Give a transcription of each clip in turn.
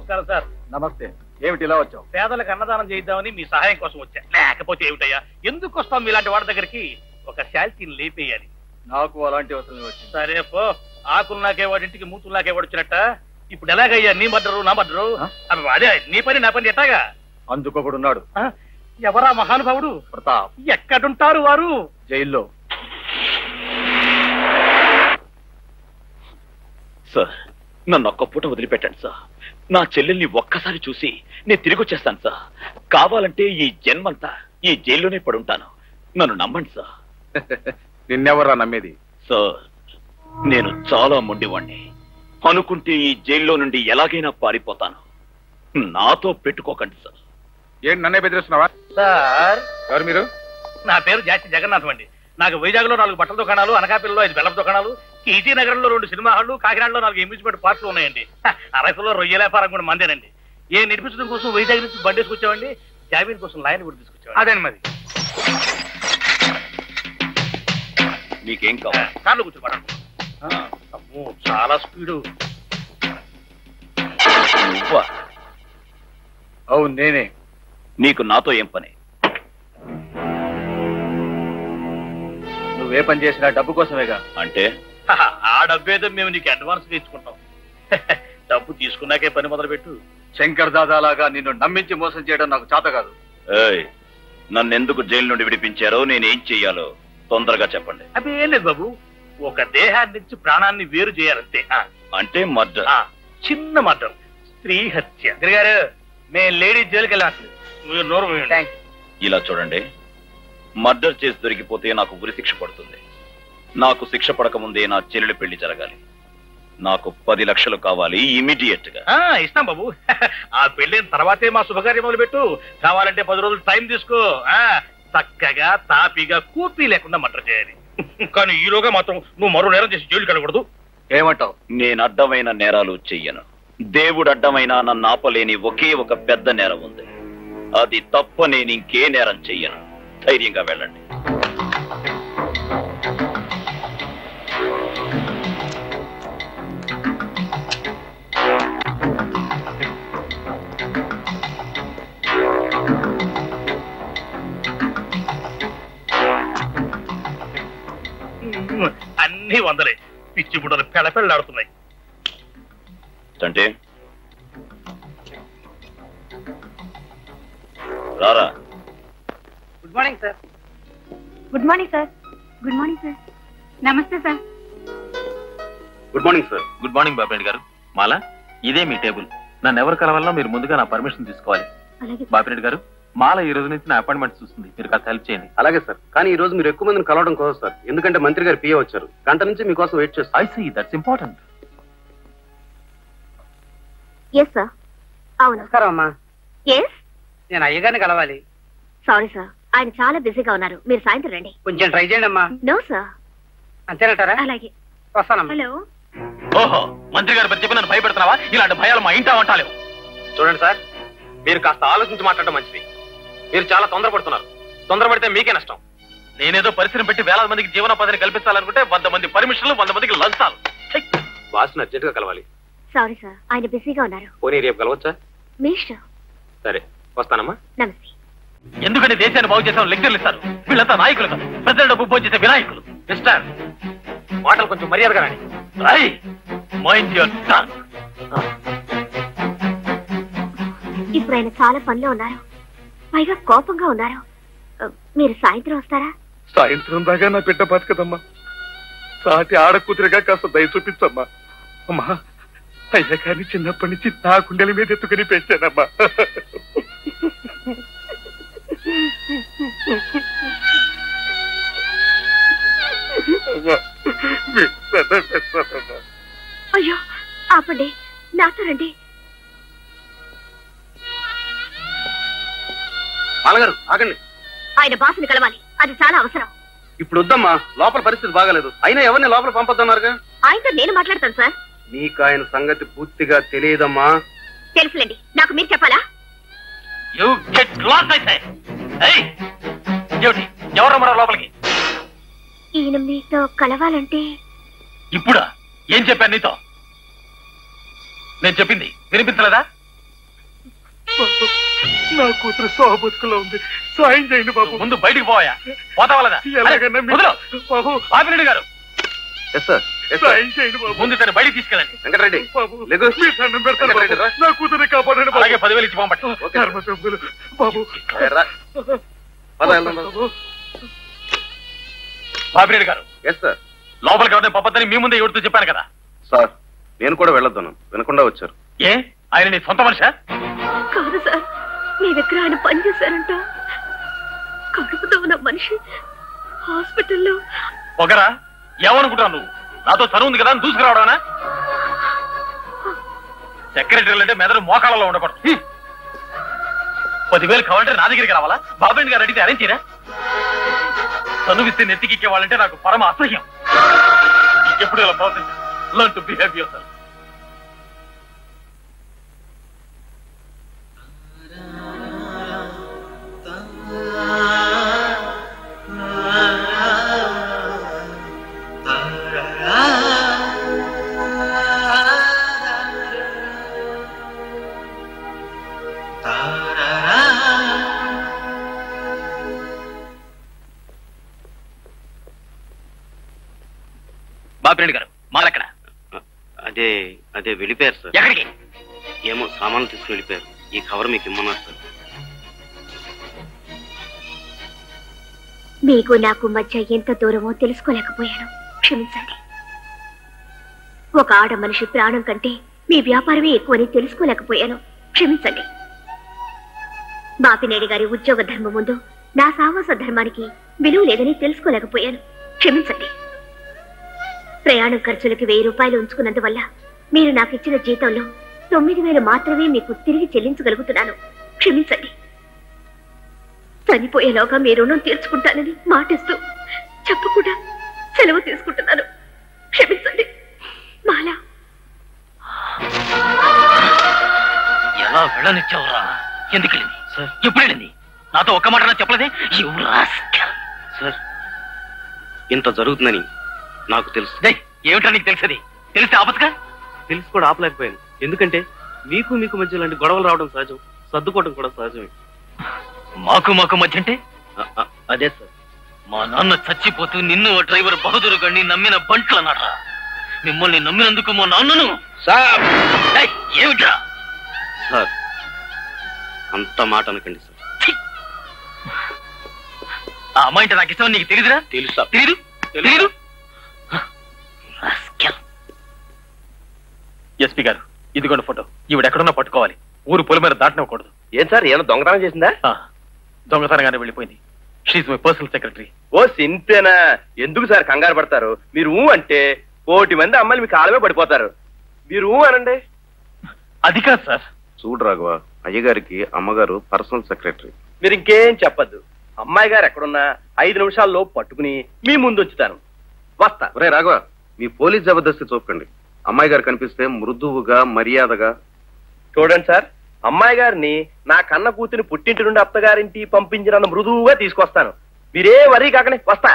నమస్కారం సార్ నమస్తే ఏమిటి ఇలా వచ్చావు పేదలకు అన్నదానం చేద్దామని మీ సహాయం కోసం వచ్చా లేకపోతే ఏమిటయ్యా ఎందుకు వస్తాం మీలాంటి వాడి దగ్గరికి ఒక శాల్తీని లేపేయాలి నాకు అలాంటి అవసరం వచ్చింది సరే పో ఆకులు నాకే వాడింటికి మూతులు నాకే వాడిచ్చినట్ట ఇప్పుడు ఎలాగయ్యా నీ మద్దరు నా మద్దరు ఆ? అబ్బ, అదే నీ పని నా పని ఎట్టాగా అందుకొకడున్నాడు ఆ? ఎవరా మహానుభావుడు ప్రతాప్ ఎక్కడుంటారు వారు జైల్లో సార్ నన్ను ఒక్క పూట వదిలిపెట్టండి సార్ నా చెల్లెల్ని ఒక్కసారి చూసి నేను తిరిగి వచ్చేస్తాను సార్ కావాలంటే ఈ జన్మంతా ఈ జైల్లోనే పడుంటాను నన్ను నమ్మండి సార్ నిన్నెవరా నమ్మేది సార్ నేను చాలా మొండివాణ్ణి అనుకుంటే ఈ జైల్లో నుండి ఎలాగైనా పారిపోతాను నాతో పెట్టుకోకండి సార్ ఏంటి నన్నే బెదిరిస్తున్నావా సార్ ఎవరు మీరు నా పేరు జాస్తి జగన్నాథం అండి నాకు వైజాగ్ లో నాలుగు బట్టల దుకాణాలు అనకాపల్లిలో ఐదు బెల్లం దుకాణాలు కీసీ నగరంలో రెండు సినిమా హాళ్లు కాకినాడలో నాలుగు అమ్యూజ్మెంట్ పార్కులు ఉన్నాయండి హ, అరకులో రొయ్యల వ్యాపారం కూడా మందేనండి ఏ నడిపించడం కోసం వైజాగ్ నుంచి బండి తీసుకొచ్చామండి జామీన్ కోసం లాయన్ కూడా తీసుకొచ్చాం అదేండి మరి మీకేం కావాలి కార్లో కూర్చొని మాట్లాడుకో అమ్మో చాలా స్పీడు నువ్వా అవును నేనే నీకు నాతో ఏం పని నువ్వే పని చేసినా డబ్బు కోసమేగా అంటే హహ, ఆ డబ్బేదో మేము నీకు అడ్వాన్స్ ఇచ్చుకుంటాం డబ్బు తీసుకున్నాకే పని మొదలు పెట్టు శంకర్ దాదాలాగా నిన్ను నమ్మించి మోసం చేయడం నాకు చేత కాదు ఏయ్ నన్ను ఎందుకు జైలు నుండి విడిపించారో నేనేం చెయ్యాలో తొందరగా చెప్పండి అవి ఏం లేదు బాబు ఒక దేహాన్ని నుంచి ప్రాణాన్ని వేరు చేయాలంతే ఆ, అంటే మర్డర్ ఆ, చిన్న మతం స్త్రీ హత్య గారు మేము లేడీ జైలుకి వెళ్ళాలి మీరు నోరు మూయండి. ఇలా చూడండి మర్డర్ చేసి దొరికిపోతే నాకు ఉరి శిక్ష పడుతుంది నాకు శిక్ష పడకముందే నా చెల్లెలి పెళ్లి జరగాలి నాకు పది లక్షలు కావాలి ఇమీడియట్ గా ఆ ఇస్తాం బాబు ఆ పెళ్ళైన తర్వాతే మా శుభకార్యం మొదలు పెట్టు కావాలంటే పది రోజులు టైం తీసుకో ఆ చక్కగా తాపిగా కూపీ లేకుండా మటర్ చేయాలి కానీ ఈలోగా మాత్రం నువ్వు మరో నేరం చేసి జైలుకి వెళ్ళకూడదు ఏమంటావు నేను అడ్డమైన నేరాలు చెయ్యను దేవుడు అడ్డమైన నన్ను ఆపలేని ఒకే ఒక పెద్ద నేరం ఉంది అది తప్ప నేను ఇంకే నేరం చెయ్యను ధైర్యంగా వెళ్ళండి అన్ని వందలే పిచ్చి బుడ్డలు పెళ్ళపెళ్ళాడుతున్నాయి అంటే రారా good morning sir good morning sir good morning sir నమస్తే sir good morning sir good morning Bapireddy గారు మాలా ఇదే మీ టేబుల్ నన్ను ఎవరు కలవాలన్నా మీరు ముందుగా నా పర్మిషన్ తీసుకోవాలి అలాగే బాపిరెడ్డి గారు మాల ఈ రోజు నుంచి నా అపాయింట్మెంట్ చూస్తుంది మీరు కాస్త హెల్ప్ చేయండి అలాగే సార్ కానీ ఈ రోజు మీరు ఎక్కువ మందిని కలవడం కోసం సార్ ఎందుకంటే మంత్రి గారు పిఏ వచ్చారు గంట నుంచి మీకోసం వెయిట్ చేస్తారు I see that's important yes sir అవును నమస్కారం అమ్మా ఎస్ నేను అయ్యగారిని కలవాలి సారీ సార్ ఆయన చాలా బిజీగా ఉన్నారు మీరు సాయంత్రం రండి కొంచెం ట్రై చేయండి అమ్మా నో సార్ అంతేనంటారా అలాగే వస్తానమ్మా హలో ఓహో మంత్రి గారు ప్రతి చెప్పి నన్ను భయపెడుతున్నావా ఇలాంటి భయాలు మా ఇంటా వంటాలేవు చూడండి సార్ మీరు కాస్త ఆలోచించి మాట్లాడడం మంచిది మీరు చాలా తొందరపడుతున్నారు తొందరపడితే మీకే నష్టం నేనేదో పరిశ్రమ పెట్టి వేలాది మందికి జీవనోపాధిని కల్పించాలనుకుంటే వంద మంది పర్మిషన్లు వంద మందికి లంచాలు ఛై! బాస్ని అర్జెంట్ గా కలవాలి సారీ సార్ ఆయన బిజీగా ఉన్నారు పోనీ రేపు కలవచ్చా మీ ఇష్టం సరే వస్తానమ్మా నమస్తే ఎందుకంటే దేశాన్ని బాగు చేసాం లెక్చర్లు ఇస్తారు వీళ్ళంతా నాయకులు కాదు ప్రజల డబ్బు భోజనం చేసే వినాయకులు మిస్టర్ మాటలు కొంచెం మర్యాదగా రాని రై మైండ్ యువర్ టంగ్ ఇప్పుడు ఆయన చాలా పనిలో ఉన్నారు పైగా కోపంగా ఉన్నారు ఆ, మీరు సాయంత్రం వస్తారా సాయంత్రం దాకా నా బిడ్డ బతకదమ్మా సాటి ఆడకూతురిగా కాస్త దయ చూపించమ్మా అమ్మా అయ్య కానీ చిన్నప్పటి నుంచి నా గుండెల మీద ఎత్తుకుని పెంచానమ్మా అమ్మా, మీ దండం పెడతానమ్మా. అయ్యో ఆపండి నాతో రండి మాలగారు ఆగండి ఆయన బాసుని కలవాలి అది చాలా అవసరం ఇప్పుడు వద్దమ్మా లోపల పరిస్థితి బాగాలేదు అయినా ఎవరిని లోపల పంపొద్దన్నారుగా ఆయనతో నేను మాట్లాడతాను సార్ నీకు ఆయన సంగతి పూర్తిగా తెలియదమ్మా తెలుసులేండి నాకు మీరు చెప్పాలా యు గెట్ లాస్ట్ అయితే ఏయ్ ఏమిటి ఎవరు మన లోపలికి ఈయన మీతో కలవాలంటే ఇప్పుడా ఏం చెప్పాను నీతో నేను చెప్పింది వినిపించలేదా బాబు నా కూతురు సోబతుకులో ఉంది సాయం చేయండి బాబు ముందు బయటికి పోయా పోతావాలదా ఎలాగన్నా మీ- బాబు బాబిరెడ్డి గారు సాయం చేయండి బాబు ముందు తను బయటికి తీసుకెళ్ళండి వెంకటరెడ్డి బాబు లేకు. మీరు దండం పెడతారు బాబు. ఎక్కడ రా? నా కూతురు కాపాడండి అలాగే బాబు పదివేలు ఇచ్చి పంపండి ధర్మసభ్యులు బాబు రా. పద, వెళ్దాం, పద. బాబు. బాబిరెడ్డి గారు ఎస్ సార్ లోపలికి ఎవరిని పంపద్దని మీ ముందే ఎవరితో చెప్పాను కదా సార్ నేను కూడా వెళ్ళొద్దాను వినకుండా వచ్చారు ఏ ఆయన నీ సొంత మనిషా కాదు సార్ మీ దగ్గర ఆయన పనిచేశారంట కడుపుతో ఉన్న మనిషి హాస్పిటల్లో పొగరా ఏమనుకుంటావు నువ్వు నాతో చనువు ఉంది కదా అని దూసుకురావడానా సెక్రటరీలు అంటే మెదడు మోకాళ్ళలో ఉండకూడదు హ్మ్. పదివేలు కావాలంటే నా దగ్గరికి రావాలా బాబు గారు అడిగితే అరేంజ్ చేయరా చనువిస్తే నెత్తికి వాళ్ళంటే నాకు పరమ అసహ్యం ఎప్పుడు ఇలా ప్రవర్తించా learn to behave yourself Babireddy గారు మాలెక్కడ అదే అదే వెళ్ళిపోయారు సార్ ఎక్కడికి ఏమో సామాన్లు తీసుకుని వెళ్ళిపోయారు ఈ కవర్ మీకు ఇమ్మన్నారు సార్ మీకు నాకు మధ్య ఎంత దూరమో తెలుసుకోలేకపోయాను క్షమించండి ఒక ఆడ మనిషి ప్రాణం కంటే మీ వ్యాపారమే ఎక్కువని తెలుసుకోలేకపోయాను క్షమించండి బాపినేడి గారి ఉద్యోగ ధర్మం ముందు నా సావాస ధర్మానికి విలువ లేదని తెలుసుకోలేకపోయాను క్షమించండి ప్రయాణం ఖర్చులకి వెయ్యి రూపాయలు ఉంచుకున్నందువల్ల మీరు నాకు ఇచ్చిన జీతంలో తొమ్మిది వేలు మాత్రమే మీకు తిరిగి చెల్లించగలుగుతున్నాను క్షమించండి చనిపోయేలోగా మీ రుణం తీర్చుకుంటానని మాటిస్తూ చెప్పకుండా సెలవు తీసుకుంటున్నాను క్షమించండి మాలా ఎలా వెళ్ళనిచ్చావురా ఎందుకు వెళ్ళింది ఎప్పుడు వెళ్ళింది నాతో ఒక్క మాట చెప్పలేదే You rascal. సార్ ఇంత జరుగుతుందని నాకు తెలుసు డేయ్, ఏమిటా నీకు తెలిసేది తెలిస్తే ఆపత్గా తెలిసి కూడా ఆపలేకపోయాను ఎందుకంటే మీకు మీకు మధ్య ఇలాంటి గొడవలు రావడం సహజం సర్దుకోవడం కూడా సహజమే మాకు మాకు మధ్య అంటే అ- అ- అదే సార్ మా నాన్న చచ్చిపోతూ నిన్ను ఓ డ్రైవర్ బహదూరు గండి నమ్మిన బంట్లు అన్నారా మిమ్మల్ని నమ్మినందుకు మా నాన్నను సార్ డేయ్, ఏమిట్రా సార్ అంత మాట అనకండి సార్ ఛీ! ఆ అమ్మాయి అంటే నాకు ఇష్టం నీకు తెలియదురా తెలుసా తెలీదు తెలీదు ఎస్పీ గారు ఇదిగోండి ఫోటో ఈవిడ ఎక్కడున్నా పట్టుకోవాలి ఊరు పొలి మీద దాటనివ్వకూడదు ఏం సార్ ఏమైనా దొంగతనం చేసిందా ఆ, దొంగతనంగానే వెళ్ళిపోయింది she's my personal secretary oh సింతేనా ఎందుకు సార్ కంగారు పడతారు మీరు ఊ అంటే కోటి మంది అమ్మాయిలు మీ కాలమే పడిపోతారు మీరు ఊ అనండి అది కాదు సార్ చూడు రాఘవ అయ్యగారికి అమ్మగారు పర్సనల్ సెక్రటరీ మీరు ఇంకేం చెప్పద్దు అమ్మాయి గారు ఎక్కడున్నా ఐదు నిమిషాల్లో పట్టుకుని మీ ముందు ఉంచుతాను వస్తా రే రాఘవ మీ పోలీస్ జబర్దస్తి చూపకండి అమ్మాయి గారు కనిపిస్తే మృదువుగా మర్యాదగా చూడండి సార్ అమ్మాయి గారిని నా కన్న కూతుని పుట్టింటి నుండి అత్తగారింటి పంపించినంత మృదువుగా తీసుకొస్తాను మీరే వరీ కాకనే వస్తా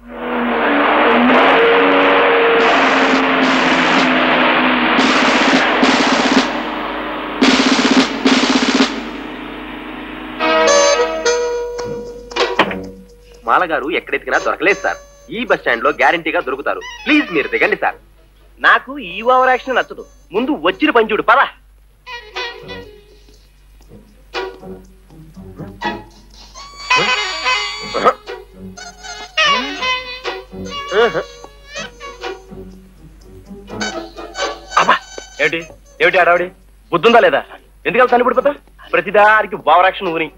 మాలగారు ఎక్కడెతికినా దొరకలేదు సార్ ఈ బస్ స్టాండ్ లో గ్యారంటీగా దొరుకుతారు ప్లీజ్ మీరు దిగండి సార్ నాకు ఈ ఓవర్ యాక్షన్ నచ్చదు ముందు వచ్చిన పంచుడు పదా అబ్బా ఏమిటి ఏమిటి ఆడావిడి బుద్ధుందా లేదా ఎందుకలా తల్లి పడిపోతా ప్రతిదానికి ఓవర్ యాక్షన్ ఊని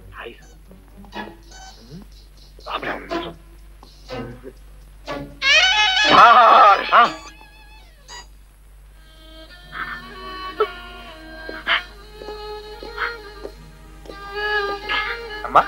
అమ్మా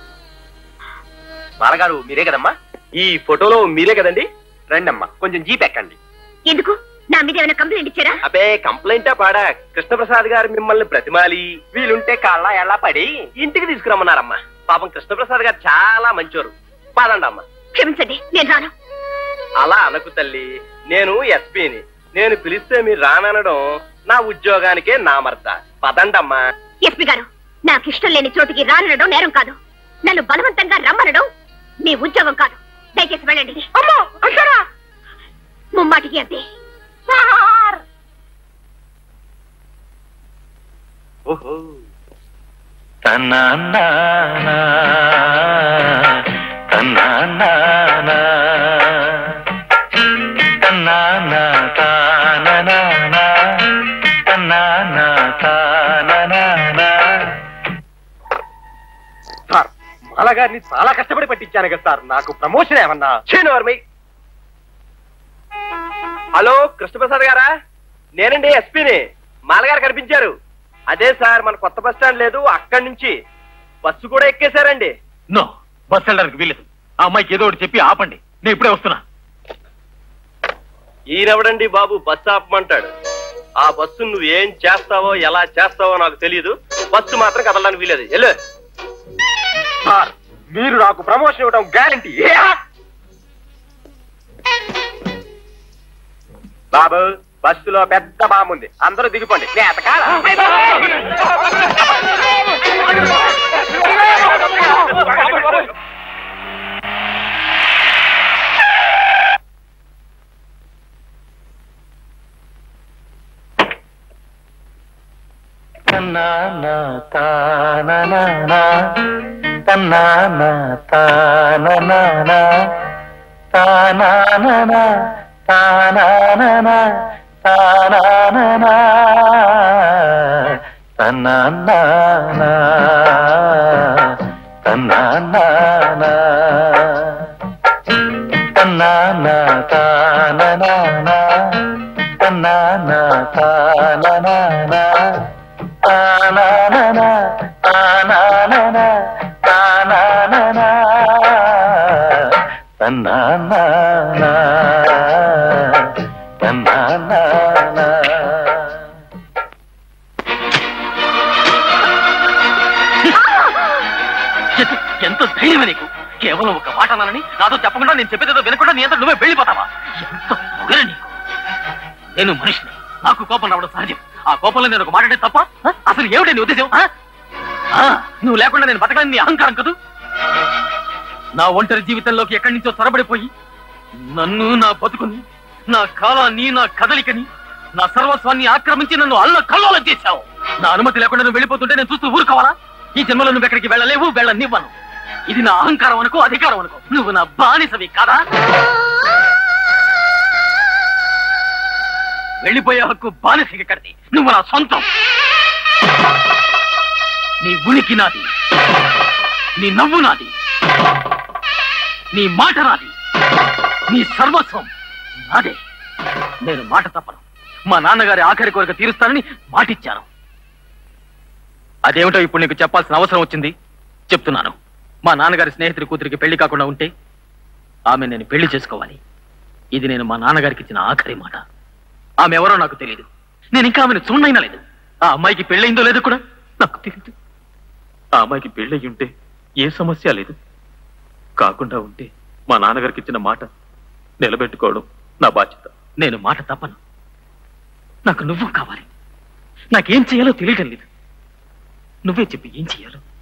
బాలగారు మీరే కదమ్మా ఈ ఫోటోలో మీరే కదండి రండి అమ్మా కొంచెం జీప్ ఎక్కండి ఎందుకు నా మీద ఏమైనా కంప్లైంట్ ఇచ్చారా అబే కంప్లైంటా పాడా కృష్ణప్రసాద్ గారు మిమ్మల్ని ప్రతిమాలి వీలుంటే కాళ్ళ ఎలా పడి ఇంటికి తీసుకురమ్మన్నారమ్మా పాపం కృష్ణప్రసాద్ గారు చాలా మంచోరు పదండి అమ్మా క్షమించండి నేను రాను అలా అనకు తల్లి నేను ఎస్పీని నేను పిలిస్తే మీరు రాననడం నా ఉద్యోగానికే నా మర్ద పదండమ్మా ఎస్పీ గారు నా నాకు ఇష్టం లేని చోటికి రానడం నేరం కాదు నన్ను బలవంతంగా రమ్మనడం మీ ఉద్యోగం కాదు దయచేసి వెళ్ళండి అమ్మో అంటారా ముమ్మాటికి అంతే సార్! ఓహో తన్నానా తన్నానా తన్నానా తాననా తన్నానా తాననా సార్ మాలగారిని చాలా కష్టపడి పట్టించాను కదా సార్ నాకు ప్రమోషన్ ఏమన్నా చేనవర్మి హలో కృష్ణప్రసాద్ గారా నేనండి ఎస్పీని మాలగారు కనిపించారు అదే సార్ మన కొత్త బస్ స్టాండ్ లేదు అక్కడి నుంచి బస్సు కూడా ఎక్కేశారండి నో బస్ వెళ్ళడానికి వీలేదు ఆ అమ్మాయికి ఏదో ఒకటి చెప్పి ఆపండి నేను ఇప్పుడే వస్తున్నా ఈయనెవడండి బాబు బస్సు ఆపమంటాడు ఆ బస్సు నువ్వు ఏం చేస్తావో ఎలా చేస్తావో నాకు తెలియదు బస్సు మాత్రం కదలడానికి వీలేదు వెళ్ళు సార్ మీరు నాకు ప్రమోషన్ ఇవ్వడం గ్యారంటీ బాబు బస్సులో పెద్ద బాముంది అందరూ దిగిపోండి నేతకాల తన్నానా తాననా తన్నానా తాననా తానానా తానానా తానానా తన్నానా తన్నానా తన్నానా తాననా తన్నానా తాననా తానానా తానానా తానానా తన్నానా తన్నానా ఎంత- ఎంత ధైర్యమే నీకు కేవలం ఒక మాట అన్నానని నాతో చెప్పకుండా నేను చెప్పేదేదో వినకుండా నీ అంతా నువ్వే వెళ్ళిపోతావా ఎంత పొగరే నీకు నేను మనిషిని నాకు కోపం రావడం సహజం ఆ కోపంలో నేను ఒక మాట అంటే తప్ప ఆ? అసలు ఏమిటి నీ ఉద్దేశం ఆ? ఆ, నువ్వు లేకుండా నేను బతకలేని నీ అహంకారం కదూ నా ఒంటరి జీవితంలోకి ఎక్కడి నుంచో చొరబడిపోయి నన్ను నా బతుకుని నా కాలాన్ని నా కదలికని నా సర్వస్వాన్ని ఆక్రమించి నన్ను అల్ల కల్లోలం చేశావు నా అనుమతి లేకుండా నువ్వు వెళ్ళిపోతుంటే నేను చూస్తూ ఊరుకోవాలా ఈ జన్మలో నువ్వు ఎక్కడికి వెళ్ళలేవు వెళ్ళనివ్వను ఇది నా అహంకారం అనుకో అధికారం అనుకో నువ్వు నా బానిసవి కాదా వెళ్ళిపోయే హక్కు బానిసకి కడితే నువ్వు నా సొంతం నీ ఉనికి నాది నీ నవ్వు నాది నీ మాట నాది నీ సర్వస్వం నాదే నేను మాట తప్పను మా నాన్నగారి ఆఖరి కోరిక తీరుస్తానని మాటిచ్చాను అదేమిటో ఇప్పుడు నీకు చెప్పాల్సిన అవసరం వచ్చింది చెప్తున్నాను మా నాన్నగారి స్నేహితుడి కూతురికి పెళ్లి కాకుండా ఉంటే ఆమె నేను పెళ్లి చేసుకోవాలి ఇది నేను మా నాన్నగారికి ఇచ్చిన ఆఖరి మాట ఆమె ఎవరో నాకు తెలియదు నేను ఇంకా ఆమెను చూడనైనా లేదు ఆ అమ్మాయికి పెళ్ళయిందో లేదో కూడా నాకు తెలియదు ఆ అమ్మాయికి పెళ్ళయి ఉంటే ఏ సమస్య లేదు కాకుండా ఉంటే మా నాన్నగారికి ఇచ్చిన మాట నిలబెట్టుకోవడం నా బాధ్యత నేను మాట తప్పను నాకు నువ్వు కావాలి నాకేం చేయాలో తెలియటం లేదు నువ్వే చెప్పి ఏం చేయాలో